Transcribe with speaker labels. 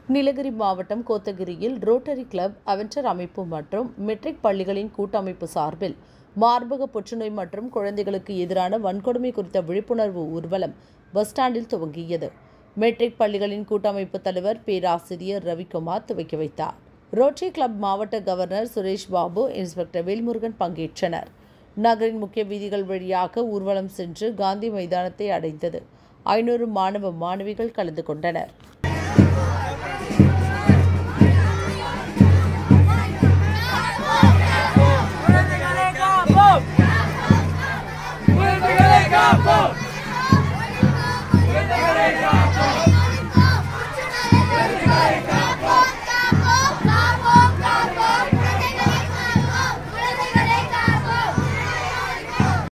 Speaker 1: நீலகிரி மாவட்டம் கோத்தகிரியில் rotary club அவென்ச்சர் அமைப்பு மற்றும் மெட்ரிக் பள்ளிகளின் கூட்டமைப்பு சார்பில் மார்பக புற்றுநோய் மற்றும் குழந்தைகளுக்கு எதிரான வன்கொடுமை குறித்த விழிப்புணர்வு ஊர்வலம் பஸ் ஸ்டாண்டில் துவங்கியது மெட்ரிக் பள்ளிகளின் கூட்டமைப்பு தலைவர் பேராசிரியர் ரவிக்குமார் துவக்கி வைத்தார் ரோட்டரி கிளப் மாவட்ட கவர்னர் சுரேஷ் பாபு இன்ஸ்பெக்டர் வேல்முருகன் பங்கேற்றனர் நகரின் முக்கிய வீதிகள் வழியாக ஊர்வலம் சென்று காந்தி மைதானத்தை அடைந்தது ஐநூறு மாணவ மாணவிகள் கலந்து கொண்டனர்
Speaker 2: குழந்தைகளை காப்போம் குழந்தைகளை காப்போம்